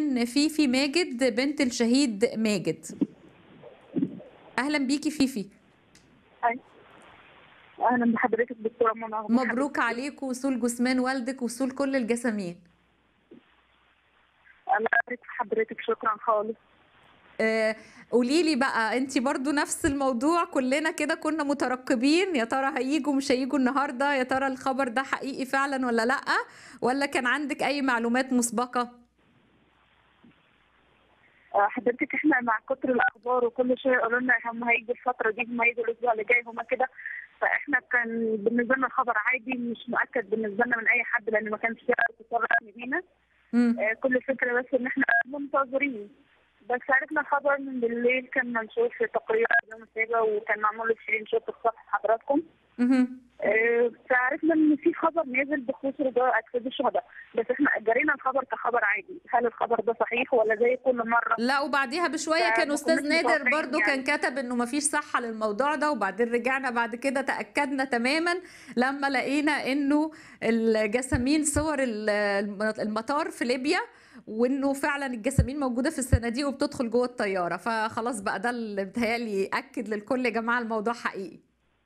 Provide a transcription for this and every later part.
كمان فيفي ماجد بنت الشهيد ماجد اهلا بيكي فيفي أي. اهلا بحضرتك دكتوره منى مبروك عليك وصول جثمان والدك وصول كل الجسامين الله يبارك في حضرتك شكرا خالص آه، قولي لي بقى انت برضو نفس الموضوع كلنا كده كنا مترقبين يا ترى هيجوا مش هيجوا النهارده يا ترى الخبر ده حقيقي فعلا ولا لا ولا كان عندك اي معلومات مسبقه آه، حضرتك احنا مع كتر الاخبار وكل شيء يقولوا لنا هم هيجوا الفتره دي هم هيجوا الاسبوع اللي جاي هم كده فاحنا كان بالنسبه لنا الخبر عادي مش مؤكد بالنسبه لنا من اي حد لان ما كانش فيه اتصال رسمي بينا مم. آه، كل الفكره بس ان احنا منتظرين بس عرفنا الخبر من بالليل كان منشور في تقرير يوم السابع وكان معمول له سكرين شوت في صفحه حضراتكم مهم. آه، فعرفنا ان في خبر نازل بخصوص رجاء اجساد الشهداء بس احنا جرينا الخبر كخبر عادي هل الخبر ده صحيح ولا زي كل مره لا وبعديها بشويه كان فما استاذ كناش نادر متوقعين برضو يعني. كان كتب انه مفيش صحه للموضوع ده وبعدين رجعنا بعد كده تاكدنا تماما لما لقينا انه الجسامين صور ال- المطار في ليبيا وانه فعلا الجسامين موجوده في الصناديق وبتدخل جوه الطياره فخلاص بقى ده اللي بيتهيألي اكد للكل يا جماعه الموضوع حقيقي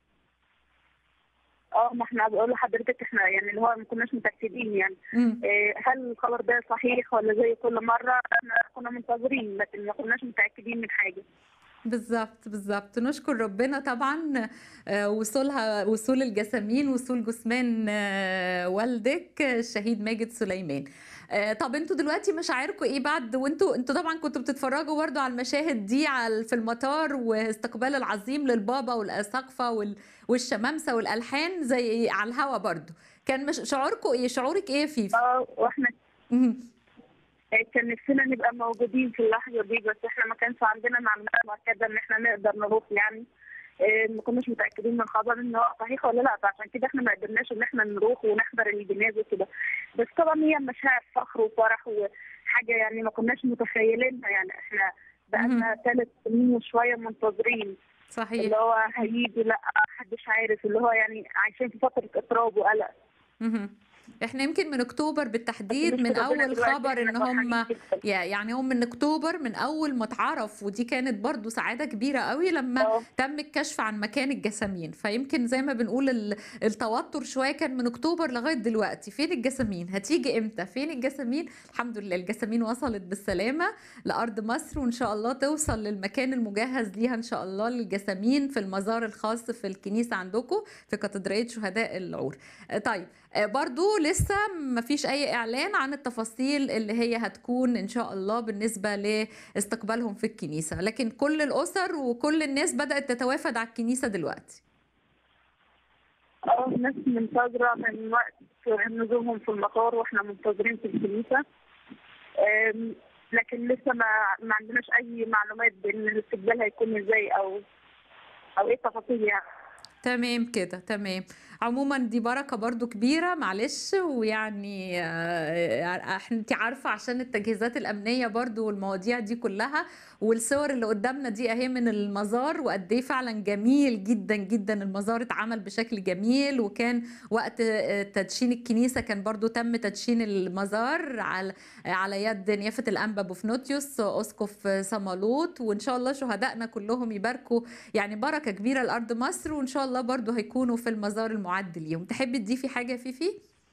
اه ما احنا بقول لحضرتك احنا يعني اللي هو ما كناش متاكدين يعني مم. آه، هل الخبر ده صحيح ولا زي كل مره احنا كنا منتظرين لكن ما كناش متاكدين من حاجه بالظبط بالظبط نشكر ربنا طبعا آه، وصولها وصول الجسامين وصول جثمان آه، والدك آه، الشهيد ماجد سليمان آه، طب انتوا دلوقتي مشاعركم ايه بعد وانتوا انتوا طبعا كنتوا بتتفرجوا برضو على المشاهد دي على في المطار واستقبال العظيم للبابا والاساقفه وال- والشمامسه والالحان زي على الهوا برضو كان مش شعوركم ايه شعورك ايه يا فيفي اه واحنا مهم. آه، كان نفسنا نبقى موجودين في اللحظه دي بس احنا ما كانش عندنا معلومات مؤكده ان احنا نقدر نروح يعني آه، ما كناش متاكدين من الخبر ان هو صحيح ولا لا فعشان كده احنا ما قدرناش ان احنا نروح ونحضر الجنازه وكده بس طبعا هي مشاعر فخر وفرح وحاجه يعني ما كناش متخيلينها يعني احنا بقالنا ثلاث سنين وشويه منتظرين صحيح اللي هو هيجي لا محدش عارف اللي هو يعني عايشين في فتره اضطراب وقلق مهم. احنا يمكن من اكتوبر بالتحديد بس من ربنا اول دلوقتي خبر إحنا ان هم فرحانين جداً. يا- يعني هم من اكتوبر من اول ما اتعرف ودي كانت برضو سعاده كبيره قوي لما اه تم الكشف عن مكان الجسامين فيمكن زي ما بنقول ال- التوتر شويه كان من اكتوبر لغايه دلوقتي فين الجسامين هتيجي امتى فين الجسامين الحمد لله الجسامين وصلت بالسلامه لارض مصر وان شاء الله توصل للمكان المجهز ليها ان شاء الله للجسامين في المزار الخاص في الكنيسه عندكم في كاتدرائيه شهداء العور آه، طيب آه، برضو لسه ما فيش اي اعلان عن التفاصيل اللي هي هتكون ان شاء الله بالنسبه لاستقبالهم في الكنيسه لكن كل الاسر وكل الناس بدات تتوافد على الكنيسه دلوقتي اه الناس منتظرة من وقت نزولهم في المطار واحنا منتظرين في الكنيسة أم، لكن لسه ما ما عندناش أي معلومات بإن الاستقبال هيكون ازاي أو أو إيه التفاصيل يعني تمام كده تمام عموما دي بركة برضو كبيرة معلش ويعني آه، احنا انت عارفة عشان التجهيزات الأمنية برضو والمواضيع دي كلها والصور اللي قدامنا دي اهي من المزار وقد ايه فعلا جميل جدا جدا المزار اتعمل بشكل جميل وكان وقت آه، تدشين الكنيسة كان برضو تم تدشين المزار على على يد نيافة الأنبا بوفنوتيوس أسقف صمالوط وإن شاء الله شهدائنا كلهم يباركوا يعني بركة كبيرة لأرض مصر وإن شاء الله برضو هيكونوا في المزار المعد ليهم تحبي تضيفي حاجة يا فيفي؟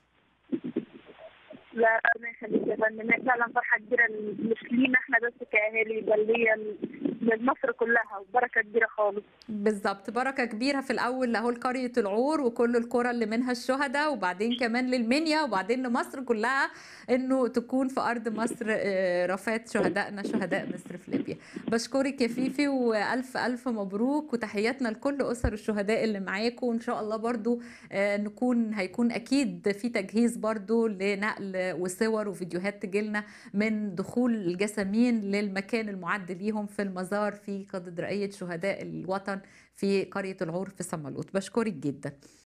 لا ربنا يخليك يا فندم هي فعلا فرحة كبيرة مش لينا احنا بس كأهالي بل هي لمصر كلها وبركة كبيرة خالص بالظبط بركة كبيرة في الأول لأهو قرية العور وكل القرى اللي منها الشهداء وبعدين كمان للمنيا وبعدين لمصر كلها إنه تكون في أرض مصر آه، رفات شهدائنا شهداء مصر في ليبيا بشكرك يا فيفي وألف ألف مبروك وتحياتنا لكل أسر الشهداء اللي معاكم وإن شاء الله برضو آه، نكون هيكون أكيد في تجهيز برضو لنقل وصور وفيديوهات تجيلنا من دخول الجسامين للمكان المعد ليهم في المزار في كاتدرائية شهداء الوطن في قرية العور في صمالوط بشكرك جدا